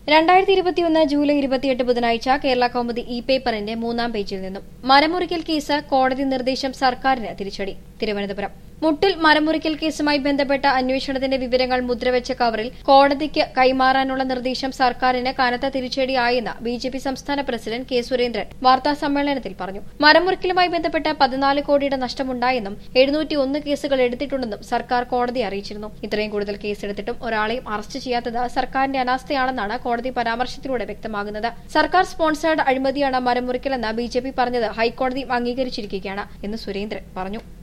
രണ്ടായിരത്തി ഇരുപത്തിയൊന്ന് ജൂലൈ ഇരുപത്തിയെട്ട് ബുധനാഴ്ച കേരള കൗമുദി ഇ പേപ്പറിന്റെ മൂന്നാം പേജിൽ നിന്നും മരമുറിക്കൽ കേസ് കോടതി നിർദ്ദേശം സർക്കാരിന് തിരിച്ചടി തിരുവനന്തപുരം മുട്ടിൽ മരമുറിക്കൽ കേസുമായി ബന്ധപ്പെട്ട അന്വേഷണത്തിന്റെ വിവരങ്ങൾ മുദ്രവെച്ച കവറിൽ കോടതിക്ക് കൈമാറാനുള്ള നിർദ്ദേശം സർക്കാരിന് കനത്ത തിരിച്ചടിയായെന്ന് ബി ജെ പി സംസ്ഥാന പ്രസിഡന്റ് കെ സുരേന്ദ്രൻ വാർത്താസമ്മേളനത്തിൽ പറഞ്ഞു മരമുറിക്കലുമായി ബന്ധപ്പെട്ട് പതിനാല് കോടിയുടെ നഷ്ടമുണ്ടായെന്നും എഴുന്നൂറ്റി ഒന്ന് കേസുകൾ എടുത്തിട്ടുണ്ടെന്നും സർക്കാർ കോടതിയെ അറിയിച്ചിരുന്നു ഇത്രയും കൂടുതൽ കേസെടുത്തിട്ടും ഒരാളെയും അറസ്റ്റ് ചെയ്യാത്തത് സർക്കാരിന്റെ അനാസ്ഥയാണെന്നാണ് കോടതി പരാമർശത്തിലൂടെ വ്യക്തമാകുന്നത് സർക്കാർ സ്പോൺസേർഡ് അഴിമതിയാണ് മരമുറിക്കലെന്ന് ബി ജെ പി പറഞ്ഞത് ഹൈക്കോടതിയും അംഗീകരിച്ചിരിക്കുകയാണ് എന്ന് സുരേന്ദ്രൻ പറഞ്ഞു